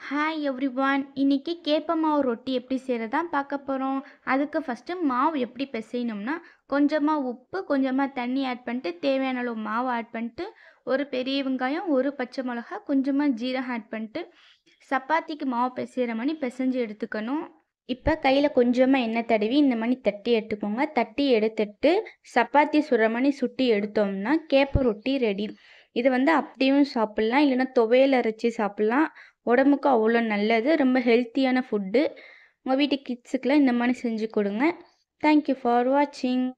hi every one இன்றைக்கி கேப்ப மாவு ரொட்டி எப்படி செய்கிறதான் பார்க்க போகிறோம் அதுக்கு ஃபஸ்ட்டு மாவு எப்படி பிசையணும்னா கொஞ்சமாக உப்பு கொஞ்சமாக தண்ணி ஆட் பண்ணிட்டு தேவையான அளவு மாவு ஆட் பண்ணிட்டு ஒரு பெரிய வெங்காயம் ஒரு பச்சை மிளகா கொஞ்சமாக ஜீரகம் ஆட் பண்ணிட்டு சப்பாத்திக்கு மாவு பிசைகிற மாதிரி பிசைஞ்சு எடுத்துக்கணும் இப்போ கையில் கொஞ்சமாக எண்ணெய் தடவி இந்த மாதிரி தட்டி எடுத்துக்கோங்க தட்டி எடுத்துட்டு சப்பாத்தி சுடுற மாதிரி சுட்டி எடுத்தோம்னா கேப்ப ரொட்டி ரெடி இது வந்து அப்படியும் சாப்பிட்லாம் இல்லைன்னா துவையல் அரைச்சி சாப்பிட்லாம் உடம்புக்கு அவ்வளோ நல்லது ரொம்ப ஹெல்த்தியான ஃபுட்டு உங்கள் வீட்டு கிட்ஸுக்கெலாம் இந்த மாதிரி செஞ்சு கொடுங்க தேங்க்யூ ஃபார் வாட்சிங்